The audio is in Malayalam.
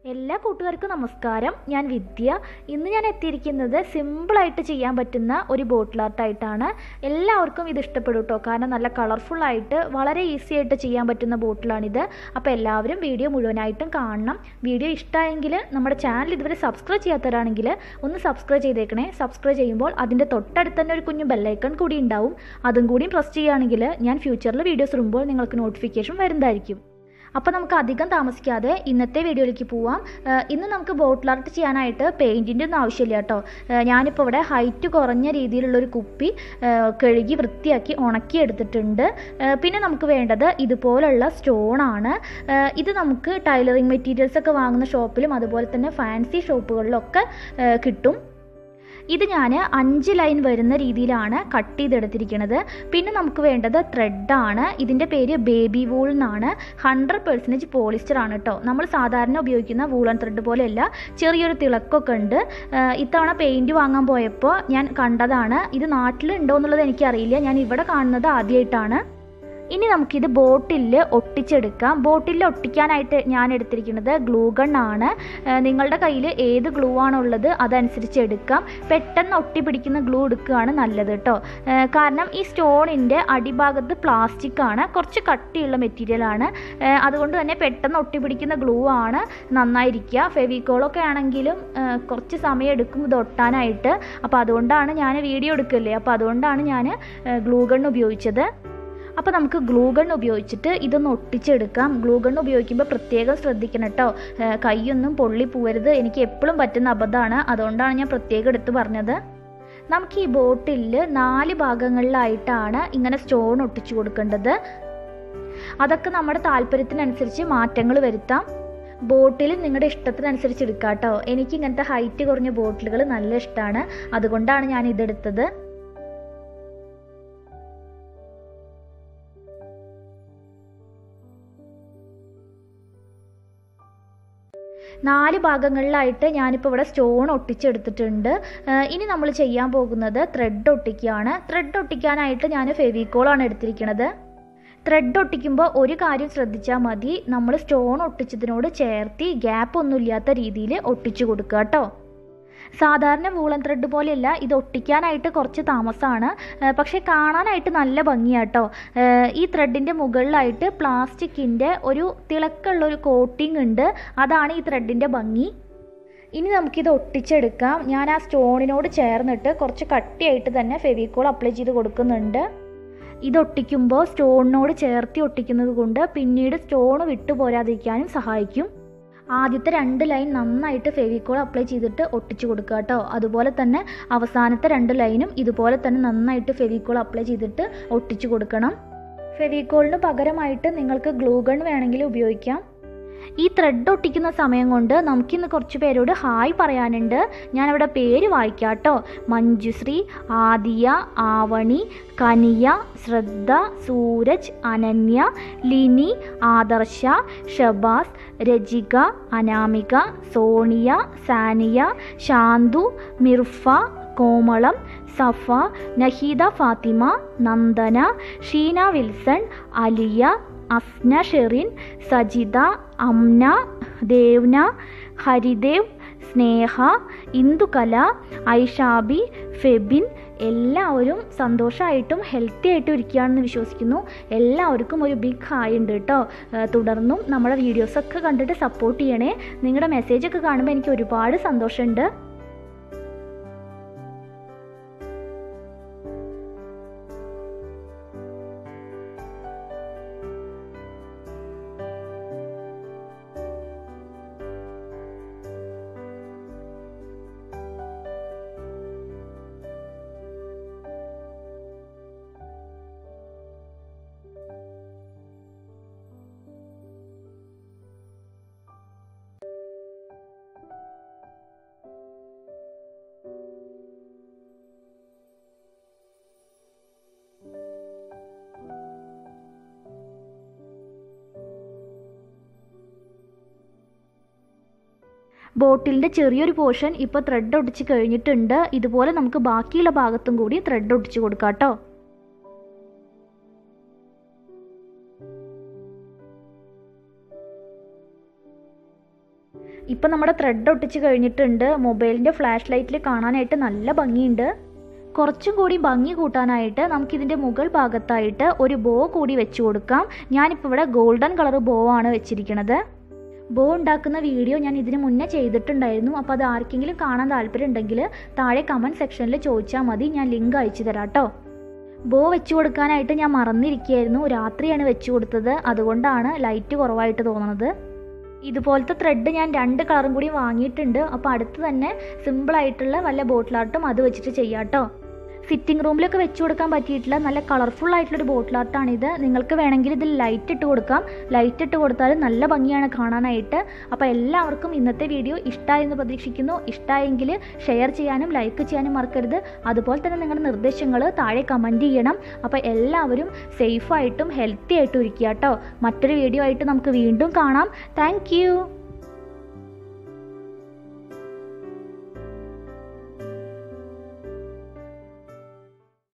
എല്ലാ കൂട്ടുകാർക്കും നമസ്കാരം ഞാൻ വിദ്യ ഇന്ന് ഞാൻ എത്തിയിരിക്കുന്നത് സിമ്പിളായിട്ട് ചെയ്യാൻ പറ്റുന്ന ഒരു ബോട്ടിൽ ആർട്ടായിട്ടാണ് എല്ലാവർക്കും ഇത് ഇഷ്ടപ്പെടും കേട്ടോ കാരണം നല്ല കളർഫുള്ളായിട്ട് വളരെ ഈസി ആയിട്ട് ചെയ്യാൻ പറ്റുന്ന ബോട്ടിലാണിത് അപ്പോൾ എല്ലാവരും വീഡിയോ മുഴുവനായിട്ടും കാണണം വീഡിയോ ഇഷ്ടമായെങ്കിൽ നമ്മുടെ ചാനൽ ഇതുവരെ സബ്സ്ക്രൈബ് ചെയ്യാത്തവരാണെങ്കിൽ ഒന്ന് സബ്സ്ക്രൈബ് ചെയ്തേക്കണേ സബ്സ്ക്രൈബ് ചെയ്യുമ്പോൾ അതിൻ്റെ തൊട്ടടുത്ത് തന്നെ ഒരു കുഞ്ഞു ബെല്ലൈക്കൺ കൂടി ഉണ്ടാവും അതും കൂടി പ്രസ് ചെയ്യുകയാണെങ്കിൽ ഞാൻ ഫ്യൂച്ചറിൽ വീഡിയോസ് ഇടുമ്പോൾ നിങ്ങൾക്ക് നോട്ടിഫിക്കേഷൻ വരുന്നതായിരിക്കും അപ്പോൾ നമുക്ക് അധികം താമസിക്കാതെ ഇന്നത്തെ വീഡിയോയിലേക്ക് പോവാം ഏഹ് ഇന്ന് നമുക്ക് ബോട്ടിൽ ആർട്ട് ചെയ്യാനായിട്ട് പെയിൻറ്റിൻ്റെ ഒന്നും ആവശ്യമില്ല കേട്ടോ ഏഹ് ഞാനിപ്പോൾ ഇവിടെ ഹൈറ്റ് കുറഞ്ഞ രീതിയിലുള്ളൊരു കുപ്പി ഏഹ് കഴുകി വൃത്തിയാക്കി ഉണക്കി എടുത്തിട്ടുണ്ട് ഏഹ് പിന്നെ നമുക്ക് വേണ്ടത് ഇതുപോലുള്ള സ്റ്റോണാണ് ഏഹ് ഇത് നമുക്ക് ടൈലറിങ് മെറ്റീരിയൽസ് ഒക്കെ വാങ്ങുന്ന ഷോപ്പിലും അതുപോലെ തന്നെ ഫാൻസി ഷോപ്പുകളിലൊക്കെ ഏഹ് കിട്ടും ഇത് ഞാൻ അഞ്ച് ലൈൻ വരുന്ന രീതിയിലാണ് കട്ട് ചെയ്തെടുത്തിരിക്കുന്നത് പിന്നെ നമുക്ക് വേണ്ടത് ത്രെഡാണ് ഇതിൻ്റെ പേര് ബേബി വൂൾ എന്നാണ് ഹൺഡ്രഡ് പെർസെൻറ്റേജ് പോളിസ്റ്റർ ആണ് കേട്ടോ നമ്മൾ സാധാരണ ഉപയോഗിക്കുന്ന വൂളൻ ത്രെഡ് പോലെയല്ല ചെറിയൊരു തിളക്കമൊക്കെ ഉണ്ട് ഏഹ് ഇത്തവണ പെയിൻറ്റ് വാങ്ങാൻ പോയപ്പോൾ ഞാൻ കണ്ടതാണ് ഇത് നാട്ടിലുണ്ടോ എന്നുള്ളത് എനിക്കറിയില്ല ഞാൻ ഇവിടെ കാണുന്നത് ആദ്യമായിട്ടാണ് ഇനി നമുക്കിത് ബോട്ടിൽ ഒട്ടിച്ചെടുക്കാം ബോട്ടിൽ ഒട്ടിക്കാനായിട്ട് ഞാൻ എടുത്തിരിക്കുന്നത് ഗ്ലൂ ഗൺ ആണ് ഏഹ് നിങ്ങളുടെ കയ്യിൽ ഏത് ഗ്ലൂ ആണുള്ളത് അതനുസരിച്ച് എടുക്കാം പെട്ടെന്ന് ഒട്ടിപ്പിടിക്കുന്ന ഗ്ലൂ എടുക്കുകയാണ് നല്ലത് കേട്ടോ ഏഹ് കാരണം ഈ സ്റ്റോണിൻ്റെ അടിഭാഗത്ത് പ്ലാസ്റ്റിക് ആണ് കുറച്ച് കട്ടിയുള്ള മെറ്റീരിയൽ ആണ് ഏഹ് അതുകൊണ്ട് തന്നെ പെട്ടെന്ന് ഒട്ടിപ്പിടിക്കുന്ന ഗ്ലൂ ആണ് നന്നായിരിക്കുക ഫെവിക്കോളൊക്കെ ആണെങ്കിലും ഏഹ് കുറച്ച് സമയം എടുക്കും ഇത് ഒട്ടാനായിട്ട് അപ്പോൾ അതുകൊണ്ടാണ് ഞാൻ വീഡിയോ എടുക്കില്ലേ അപ്പോൾ അതുകൊണ്ടാണ് ഞാൻ ഗ്ലൂ ഗൺ ഉപയോഗിച്ചത് അപ്പോൾ നമുക്ക് ഗ്ലൂ ഗൺ ഉപയോഗിച്ചിട്ട് ഇതൊന്ന് ഒട്ടിച്ചെടുക്കാം ഗ്ലൂ ഗൺ ഉപയോഗിക്കുമ്പോൾ പ്രത്യേകം ശ്രദ്ധിക്കണം കേട്ടോ ഏഹ് കൈയൊന്നും പൊള്ളി പോവരുത് എനിക്ക് എപ്പോഴും പറ്റുന്ന അബദ്ധമാണ് അതുകൊണ്ടാണ് ഞാൻ പ്രത്യേകം എടുത്ത് പറഞ്ഞത് നമുക്ക് ഈ ബോട്ടിൽ നാല് ഭാഗങ്ങളിലായിട്ടാണ് ഇങ്ങനെ സ്റ്റോൺ ഒട്ടിച്ചു കൊടുക്കേണ്ടത് അതൊക്കെ നമ്മുടെ താല്പര്യത്തിനനുസരിച്ച് മാറ്റങ്ങൾ വരുത്താം ബോട്ടിൽ നിങ്ങളുടെ ഇഷ്ടത്തിനനുസരിച്ച് എടുക്കാം കേട്ടോ എനിക്ക് ഇങ്ങനത്തെ ഹൈറ്റ് കുറഞ്ഞ ബോട്ടിലുകൾ നല്ല ഇഷ്ടമാണ് അതുകൊണ്ടാണ് ഞാൻ ഇതെടുത്തത് നാല് ഭാഗങ്ങളിലായിട്ട് ഞാനിപ്പോൾ ഇവിടെ സ്റ്റോൺ ഒട്ടിച്ചെടുത്തിട്ടുണ്ട് ഏഹ് ഇനി നമ്മൾ ചെയ്യാൻ പോകുന്നത് ത്രെഡ് ഒട്ടിക്കുകയാണ് ത്രെഡ് ഒട്ടിക്കാനായിട്ട് ഞാൻ ഫെവിക്കോളാണ് എടുത്തിരിക്കുന്നത് ത്രെഡ് ഒട്ടിക്കുമ്പോൾ ഒരു കാര്യം ശ്രദ്ധിച്ചാൽ മതി നമ്മൾ സ്റ്റോൺ ഒട്ടിച്ചതിനോട് ചേർത്തി ഗ്യാപ്പ് ഒന്നുമില്ലാത്ത രീതിയിൽ ഒട്ടിച്ചു കൊടുക്കുക കേട്ടോ സാധാരണ വൂളൻ ത്രെഡ് പോലെയല്ല ഇത് ഒട്ടിക്കാനായിട്ട് കുറച്ച് താമസമാണ് ഏഹ് പക്ഷേ കാണാനായിട്ട് നല്ല ഭംഗിയാട്ടോ ഏഹ് ഈ ത്രെഡിൻ്റെ മുകളിലായിട്ട് പ്ലാസ്റ്റിക്കിൻ്റെ ഒരു തിളക്കമുള്ള ഒരു കോട്ടിംഗ് ഉണ്ട് അതാണ് ഈ ത്രെഡിൻ്റെ ഭംഗി ഇനി നമുക്കിത് ഒട്ടിച്ചെടുക്കാം ഞാൻ ആ സ്റ്റോണിനോട് ചേർന്നിട്ട് കുറച്ച് കട്ടിയായിട്ട് തന്നെ ഫെവിക്കോൾ അപ്ലൈ ചെയ്ത് കൊടുക്കുന്നുണ്ട് ഇത് ഒട്ടിക്കുമ്പോൾ സ്റ്റോണിനോട് ചേർത്തി ഒട്ടിക്കുന്നത് കൊണ്ട് പിന്നീട് സ്റ്റോൺ വിട്ടുപോരാതിരിക്കാനും സഹായിക്കും ആദ്യത്തെ രണ്ട് ലൈൻ നന്നായിട്ട് ഫെവിക്കോൾ അപ്ലൈ ചെയ്തിട്ട് ഒട്ടിച്ചു കൊടുക്കുക കേട്ടോ അതുപോലെ തന്നെ അവസാനത്തെ രണ്ട് ലൈനും ഇതുപോലെ തന്നെ നന്നായിട്ട് ഫെവിക്കോൾ അപ്ലൈ ചെയ്തിട്ട് ഒട്ടിച്ചു കൊടുക്കണം ഫെവിക്കോളിന് പകരമായിട്ട് നിങ്ങൾക്ക് ഗ്ലൂ ഗൺ വേണമെങ്കിൽ ഉപയോഗിക്കാം ഈ ത്രെഡ് ഒട്ടിക്കുന്ന സമയം കൊണ്ട് നമുക്കിന്ന് കുറച്ച് പേരോട് ഹായ് പറയാനുണ്ട് ഞാനവിടെ പേര് വായിക്കാം കേട്ടോ മഞ്ജുശ്രീ ആദിയ ആവണി കനിയ ശ്രദ്ധ സൂരജ് അനന്യ ലിനി ആദർശ ഷബാസ് രജിക അനാമിക സോണിയ സാനിയ ശാന്തു മിർഫ കോമളം സഫ നഹീദ ഫാത്തിമ നന്ദന ഷീന വിൽസൺ അലിയ അസ്ന ഷെറിൻ സജിത അംന ദേവ്ന ഹരിദേവ് സ്നേഹ ഇന്ദുകല ഐഷാബി ഫെബിൻ എല്ലാവരും സന്തോഷമായിട്ടും ഹെൽത്തി ആയിട്ടും ഇരിക്കുകയാണെന്ന് വിശ്വസിക്കുന്നു എല്ലാവർക്കും ഒരു ബിഗ് ഹായ് ഉണ്ട് കേട്ടോ ഏഹ് തുടർന്നും നമ്മുടെ വീഡിയോസൊക്കെ കണ്ടിട്ട് സപ്പോർട്ട് ചെയ്യണേ നിങ്ങളുടെ മെസ്സേജൊക്കെ കാണുമ്പോൾ എനിക്ക് ഒരുപാട് സന്തോഷമുണ്ട് ബോട്ടിലിൻ്റെ ചെറിയൊരു പോർഷൻ ഇപ്പോൾ ത്രെഡ് ഒട്ടിച്ച് കഴിഞ്ഞിട്ടുണ്ട് ഇതുപോലെ നമുക്ക് ബാക്കിയുള്ള ഭാഗത്തും കൂടി ത്രെഡ് ഒട്ടിച്ച് കൊടുക്കാം കേട്ടോ ഇപ്പം നമ്മുടെ ത്രെഡ് ഒട്ടിച്ച് കഴിഞ്ഞിട്ടുണ്ട് മൊബൈലിൻ്റെ ഫ്ലാഷ് ലൈറ്റിൽ കാണാനായിട്ട് നല്ല ഭംഗിയുണ്ട് കുറച്ചും കൂടി ഭംഗി കൂട്ടാനായിട്ട് നമുക്കിതിൻ്റെ മുകൾ ഭാഗത്തായിട്ട് ഒരു ബോ കൂടി വെച്ച് കൊടുക്കാം ഞാനിപ്പോൾ ഇവിടെ ഗോൾഡൻ കളർ ബോ ആണ് വെച്ചിരിക്കുന്നത് ബോ ഉണ്ടാക്കുന്ന വീഡിയോ ഞാൻ ഇതിന് മുന്നേ ചെയ്തിട്ടുണ്ടായിരുന്നു അപ്പോൾ അത് ആർക്കെങ്കിലും കാണാൻ താല്പര്യം ഉണ്ടെങ്കിൽ താഴെ കമൻറ്റ് സെക്ഷനിൽ ചോദിച്ചാൽ മതി ഞാൻ ലിങ്ക് അയച്ചു തരാം കേട്ടോ ബോ വെച്ച് കൊടുക്കാനായിട്ട് ഞാൻ മറന്നിരിക്കുകയായിരുന്നു രാത്രിയാണ് വെച്ച് കൊടുത്തത് അതുകൊണ്ടാണ് ലൈറ്റ് കുറവായിട്ട് തോന്നുന്നത് ഇതുപോലത്തെ ത്രെഡ് ഞാൻ രണ്ട് കളറും കൂടി വാങ്ങിയിട്ടുണ്ട് അപ്പോൾ അടുത്ത് തന്നെ സിമ്പിളായിട്ടുള്ള വല്ല ബോട്ടിലാർട്ടും അത് വെച്ചിട്ട് ചെയ്യാം കേട്ടോ സിറ്റിംഗ് റൂമിലൊക്കെ വെച്ച് കൊടുക്കാൻ പറ്റിയിട്ടുള്ള നല്ല കളർഫുൾ ആയിട്ടുള്ളൊരു ബോട്ടിൽ ആർട്ടാണിത് നിങ്ങൾക്ക് വേണമെങ്കിൽ ഇതിൽ ലൈറ്റ് ഇട്ട് കൊടുക്കാം ലൈറ്റ് ഇട്ട് കൊടുത്താൽ നല്ല ഭംഗിയാണ് കാണാനായിട്ട് അപ്പോൾ എല്ലാവർക്കും ഇന്നത്തെ വീഡിയോ ഇഷ്ടമായെന്ന് പ്രതീക്ഷിക്കുന്നു ഇഷ്ടമായെങ്കിൽ ഷെയർ ചെയ്യാനും ലൈക്ക് ചെയ്യാനും മറക്കരുത് അതുപോലെ തന്നെ നിങ്ങളുടെ നിർദ്ദേശങ്ങൾ താഴെ കമൻറ്റ് ചെയ്യണം അപ്പോൾ എല്ലാവരും സേഫായിട്ടും ഹെൽത്തി ആയിട്ടും ഇരിക്കുക കേട്ടോ മറ്റൊരു വീഡിയോ ആയിട്ട് നമുക്ക് വീണ്ടും കാണാം താങ്ക്